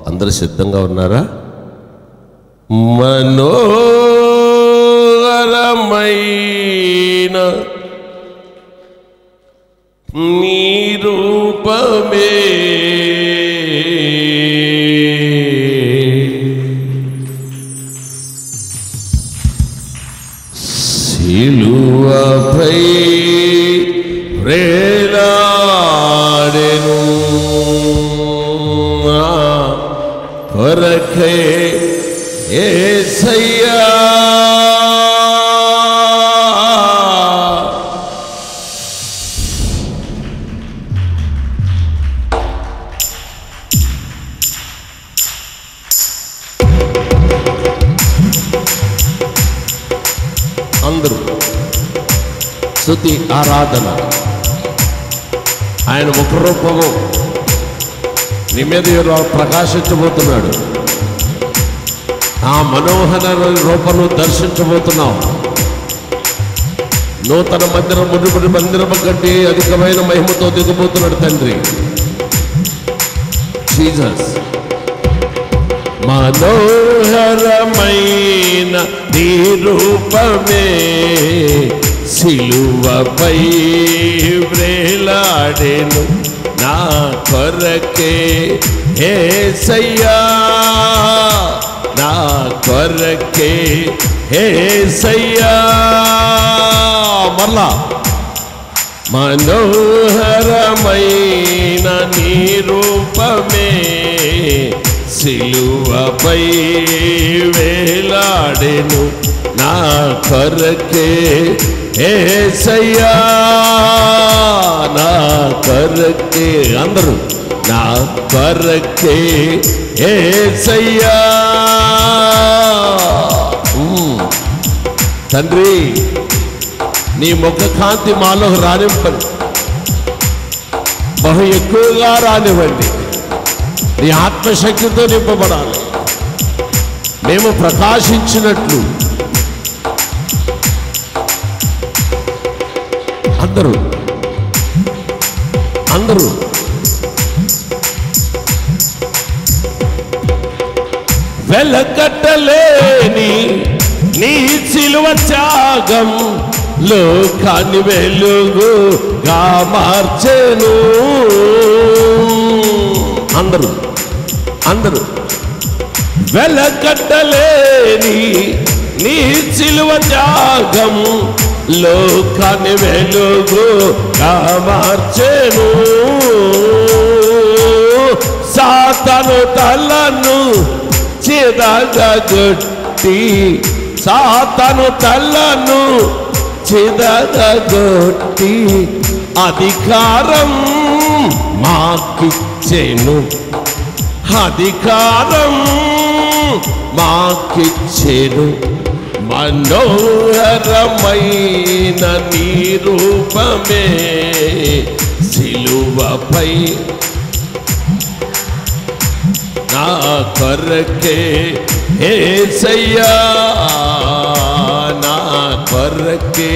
అందరు సిద్ధంగా ఉన్నారా మనోహరమైన నీ రూపమే సిలువపై వేలాడెను నా కొరకై ఏసయ్యా అందరూ స్థుతి ఆరాధన ఆయన ముఖ రూపము నీ మీద ఈరోజు ప్రకాశించబోతున్నాడు ఆ మనోహర రూపను దర్శించబోతున్నావు నూతన మందిరం మునుపటి మందిరము కంటే అధికమైన మహిమతో దిగబోతున్నాడు తండ్రి జీసస్ మనోహరమైన నీ రూపమే సిలువపై వ్రేలాడెను నా కొరకే ఏసయ్యా నా కొరకే ఏసయ్యా మరలా మనోహరమైన నీ రూపమే సిలువపై వేలాడెను నా కొరకే ఏసయ్యా నా కొరకే అందరూ నా కొరకే ఏసయ్యా ఉమ్. తండ్రి నీ ముఖ కాంతి మాలో రానివ్వండి బహు ఎక్కువగా రానివ్వండి నీ ఆత్మశక్తితో నింపబడాలి మేము ప్రకాశించినట్లు అందరూ అందరూ వెలకట్టలేని నీ సిలువ త్యాగం లోకాన్ని వెలుగుగా మార్చెను అందరూ అందరూ వెలకట్టలేని నీ సిలువ త్యాగం లోకాన్ని వెలుగుగా మార్చెను సాతను తలను చిరగొట్టి సాతను తలను చిరగొట్టి అధికారం మాకిచ్చెను అధికారం మాకిచ్చెను మనోహరమైన నీ రూపమే సిలువపై నా కొరకే ఏసయ్యా నా కొరకే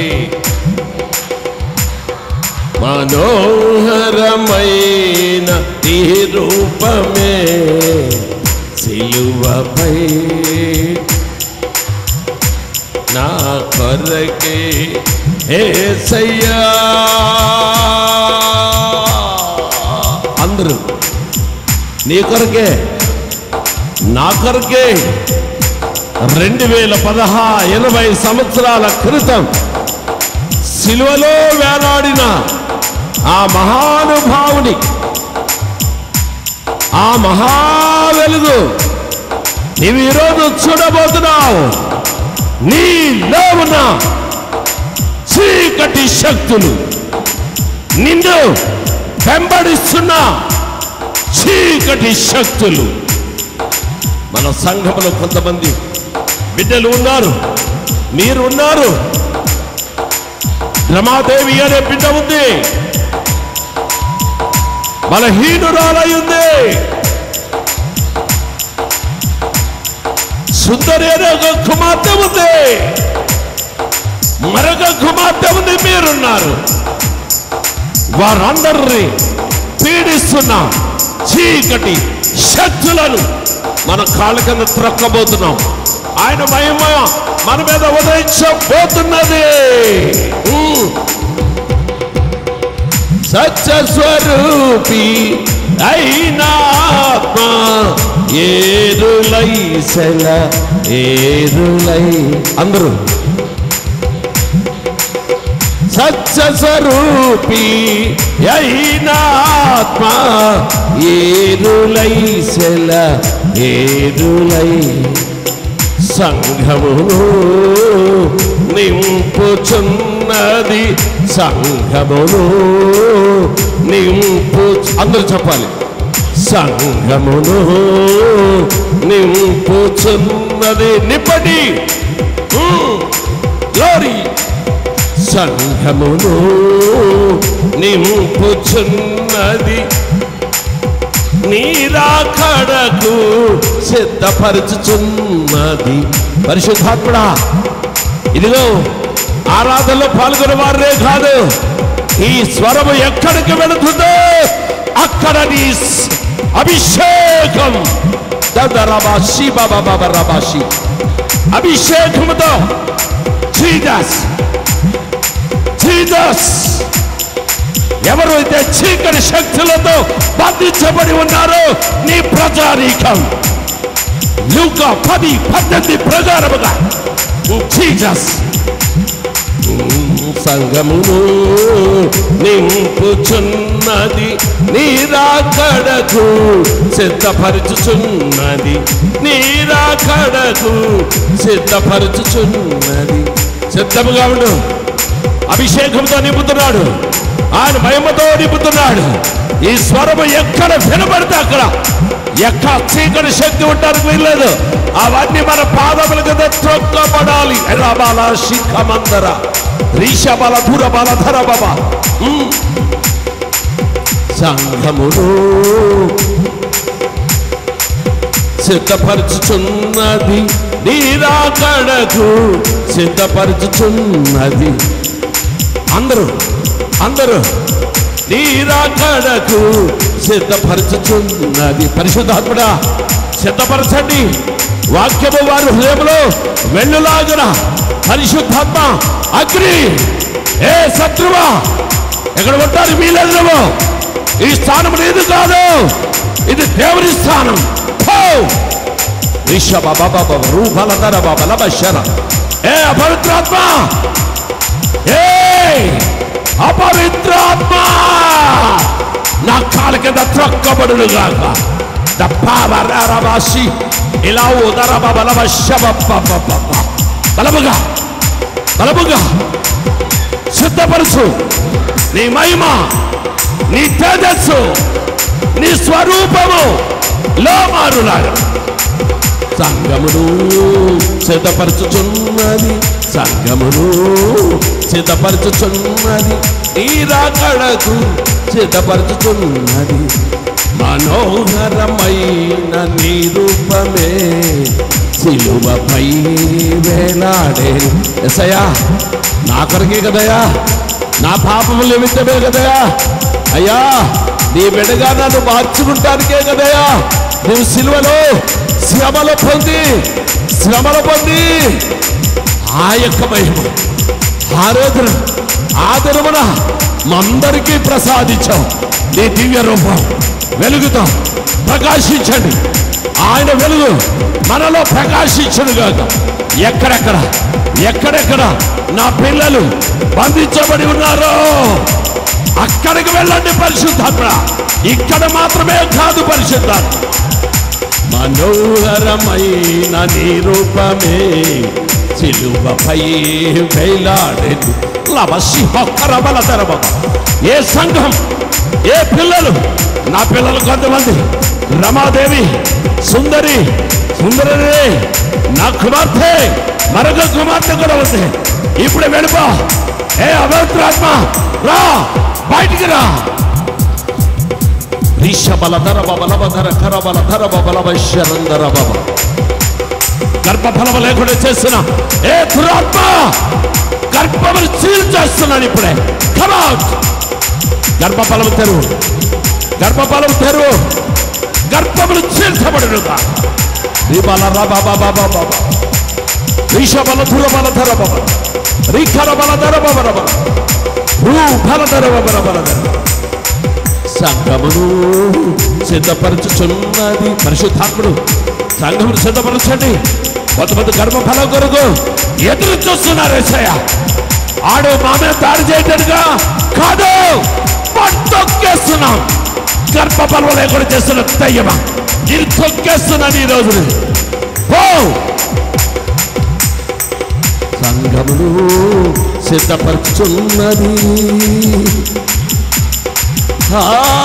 మనోహరమైన ఈ రూపమే సిలువపై నా కొరకే ఏసయ్యా అందరూ నీ కొరకే నా కొరకే రెండు వేల పదహా ఎనభై సంవత్సరాల క్రితం సిలువలో వేలాడిన ఆ మహానుభావుని ఆ మహా వెలుగు నీవు ఈరోజు చూడబోతున్నావు నీలో ఉన్న చీకటి శక్తులు నిన్ను వెంబడిస్తున్న చీకటి శక్తులు మన సంఘంలో కొంతమంది బిడ్డలు ఉన్నారు మీరు ఉన్నారు రమాదేవి అనే బిడ్డ ఉంది బలహీనురాలై ఉంది సుందరి అనే ఒక కుమార్తె ఉంది మరొక కుమార్తె ఉంది మీరున్నారు వారందరినీ పీడిస్తున్న చీకటి శక్తులను మన కాళ్ళ కింద త్రొక్కబోతున్నాం ఆయన మహిమ మన మీద ఉదయించబోతున్నది ఉమ్. సత్యస్వరూపి అయినాత్మ ఏరులై సెల ఏరులై అందరూ సత్యస్వరూపి అయినాత్మ ఏరులై సెల ఏరులై సంఘమును నింపుచున్నది సంఘమును నింపు అందరూ చెప్పాలి సంఘమును నింపుచున్నది నిప్పటి గ్లోరీ సంఘమును నింపుచున్నది నీరాకడకు సిద్ధపరచుచున్నది పరిశుద్ధాత్ముడా ఇదిగో ఆరాధనలో పాల్గొనే వారే కాదు ఈ స్వరము ఎక్కడికి వెళుతుందో అక్కడ నీ స్- అభిషేకం దదరబాషి బాబా బాబా రబాషి అభిషేకముతో జీజస్ జీజస్ ఎవరైతే చీకటి శక్తులతో బంధించబడి ఉన్నారో నీ ప్రజానీకం లూక పది పద్దెనిమిది ప్రకారముగా జీజస్ సంగమును నింపుచున్నది నీరాకడకు సిద్ధపరచుచున్నది నీరాకడకు సిద్ధపరచుచున్నది సిద్ధముగా ఉండు అభిషేకంతో నింపుతున్నాడు ఆయన మహిమతో నింపుతున్నాడు ఈ స్వరము ఎక్కడ వినబడితే అక్కడ ఎక్కడ చీకటి శక్తి ఉండడానికి వీల్లేదు అవన్నీ మన పాదముల కింద త్రొక్కబడాలి రబాల శిఖమందర రీషబల ధురబల ధర బాబా సంఘమును సిద్ధపరచుచున్నది నీరాకడకు సిద్ధపరచుచున్నది అందరూ అందరూ నీరాకడకు సిద్ధపరచుచున్నది పరిశుద్ధాత్ముడా సిద్ధపరచండి వాక్యము వారి హృదయంలో వెళ్ళులాగున పరిశుద్ధాత్మ అగ్ని ఏ శత్రువా ఎక్కడ ఉంటారు వీలేదు నువ్వు ఈ స్థానం లేదు కాదు ఇది దేవుని స్థానం పో! రిషభ బాబా రూపల ధర బాబా లభశర ఏ అపవిత్రాత్మ ఏ అపవిత్రాత్మ నా కాల కింద త్రొక్కబడును గాక దప్పాబరాసి ఇలా ఉదర బలవ శబ బలముగా బలముగా సిద్ధపరచు నీ మహిమ నీ తేజస్సు నీ స్వరూపము లో మారులాగా సంగమును సిద్ధపరచుచున్నది సంగమును సిద్ధపరచుచున్నది నీరాకడకు సిద్ధపరచుచున్నది మనోహరమైన నీ రూపమే సిలువపై వేలాడే ఎసయా నా కొరకే కదయా నా పాపము నిమిత్తమే కదయా అయ్యా నీ బిడ్డగా నన్ను మార్చుకుంటానికే కదయా నువ్వు సిలువలో శ్రమలు పొంది శ్రమలు పొంది ఆ యొక్క మహిమ ఆరోధన ఆదరమున మందరికీ ప్రసాదించాం నీ దివ్య రూపం వెలుగుతో ప్రకాశించండి ఆయన వెలుగు మనలో ప్రకాశించను కాక ఎక్కడెక్కడ ఎక్కడెక్కడ నా పిల్లలు బంధించబడి ఉన్నారో అక్కడికి వెళ్ళండి పరిశుద్ధాత్మ ఇక్కడ మాత్రమే కాదు పరిశుద్ధాత్మ మనోహరమైన నీ రూపమే సిలువపై వేలాడేది లవసి హొక్కరబల తెరబ ఏ సంఘం ఏ పిల్లలు నా పిల్లలు కొంతమంది రమాదేవి సుందరి సుందరి నా కుమార్తె మరొక కుమార్తె కూడా ఉంది ఇప్పుడు వెళ్ళిపో ఏ అభద్రాత్మ రా బయటికి రా రీషబల ధర బల ధర కర బల ధర బల శరంధర బబ గర్భఫలము లేకుండా చేసిన ఏ దురాత్మ గర్భమును సీల్ చేస్తున్నాను ఇప్పుడే కమౌట్ గర్భఫలం తెరువు గర్భఫలం తెరువు గర్భములు చీల్చబడునుగా రీబాల రాబా బాబా బాబా రీష బల ధుర బల ధర బల రీఖర బల ధర బల బల రూ బల ధర బల బల ధర సంఘమును సిద్ధపరచుచున్నది పరిశుద్ధాత్ముడు సంఘమును సిద్ధపరచండి కొంతమంది గర్భఫలం కొరకు ఎదురు చూస్తున్నారు ఏసయ్య ఆడు మా మీద దాడి చేయటంగా కాదు తొక్కేస్తున్నాం గర్భఫలం లేకుండా చేస్తున్న దయ్యమా ఇది తొక్కేస్తున్నాను ఈ రోజు ఓ సంఘమును సిద్ధపరచుచున్నది ఆ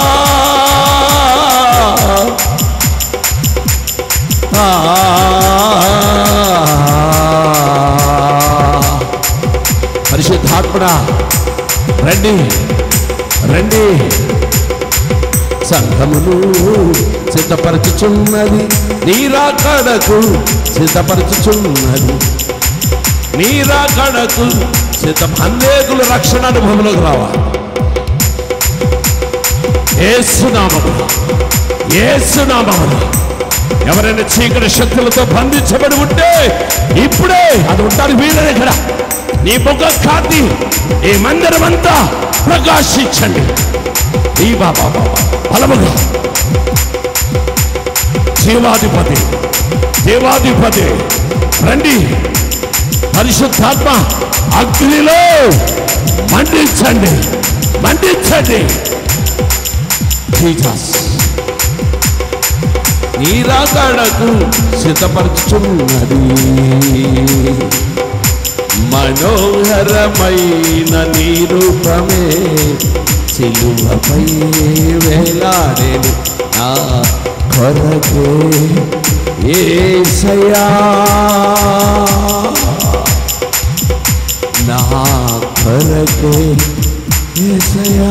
ఆ పరిశుద్ధాత్మడ రండి రండి సంఘమును సిద్ధపరచుచున్నది నీరాకడకు సిద్ధపరచుచున్నది నీరాకడకు సిద్ధం అనేకులు రక్షణ అనుభవంలోకి రావాలి ఏసునామము ఏసునామము ఎవరైనా చీకటి శక్తులతో బంధించబడి ఉంటే ఇప్పుడే అది ఉంటారు వీళ్ళని ఇక్కడ నీ ముఖ కాంతి ఈ మందిరం అంతా ప్రకాశించండి ఈ బాబా బాబా బలముగా జీవాధిపతి దేవాధిపతి రండి పరిశుద్ధాత్మ అగ్నిలో మండించండి మండించండి జీసస్ నీరాకడకు సిద్ధపరచున్నది మనోహరమైన నిరూపమే సిలువపై వేలాడేను నా కొరకే ఏసయా నా కొరకే ఏసయా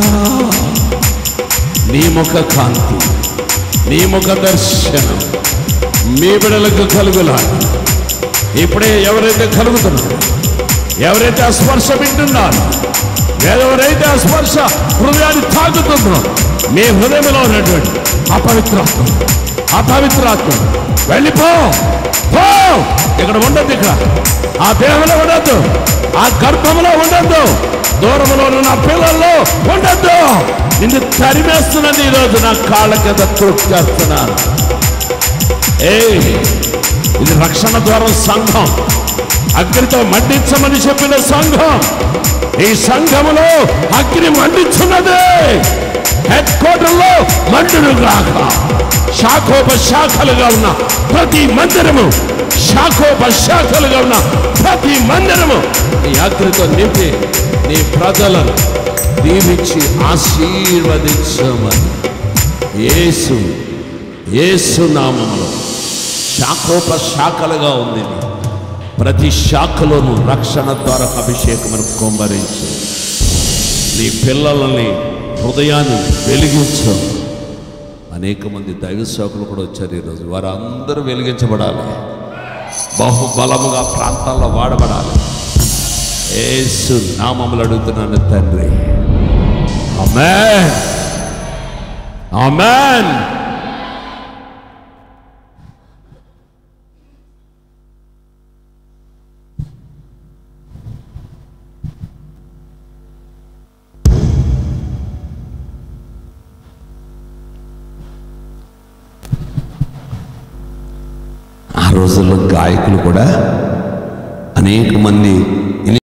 నీ ముఖ కాంతి నీ ముఖ దర్శనం మీ బిడలకు కలుగులా ఇప్పుడే ఎవరైతే కలుగుతున్నారు ఎవరైతే ఆ స్పర్శ వింటున్నారు ఎవరైతే ఆ స్పర్శ హృదయాన్ని తాకుతుందో మీ హృదయంలో ఉన్నటువంటి అపవిత్రాత్మ అపవిత్రాత్మ వెళ్ళిపో పో ఇక్కడ ఉండద్దు ఇక్కడ ఆ దేహంలో ఉండద్దు ఆ గర్భంలో ఉండద్దు దూరంలో ఉన్న పిల్లల్లో ఉండద్దు నిన్ను తరిమేస్తున్నది ఈరోజు నా కాళ్ళ కింద తొక్కేస్తున్నాను ఏ ఇది రక్షణ ద్వారం సంఘం అగ్నితో మండించమని చెప్పిన సంఘం ఈ సంఘములో అగ్ని మండించున్నది హెడ్ క్వార్టర్లో మండును గాక శాఖోపశాఖలుగా ఉన్న ప్రతి మందిరము శాఖోపశాఖలుగా ఉన్న ప్రతి మందిరము నీ అగ్నితో నింపి నీ ప్రజలను దీవించి ఆశీర్వదించమని యేసు యేసు నామములో శాఖోపశాఖలుగా ఉంది ఇది. ప్రతి శాఖలోనూ రక్షణ ద్వారా అభిషేకమును కొమ్మరించు నీ పిల్లలని హృదయాన్ని వెలిగించు అనేక మంది దైవ సేవకులు కూడా వచ్చారు ఈరోజు వారందరూ వెలిగించబడాలి బహుబలముగా ప్రాంతాల్లో వాడబడాలి ఏసు నామములు అడుగుతున్నాను తండ్రి ఆమెన్ ఆమెన్ ఆ రోజుల్లో గాయకులు కూడా అనేక మంది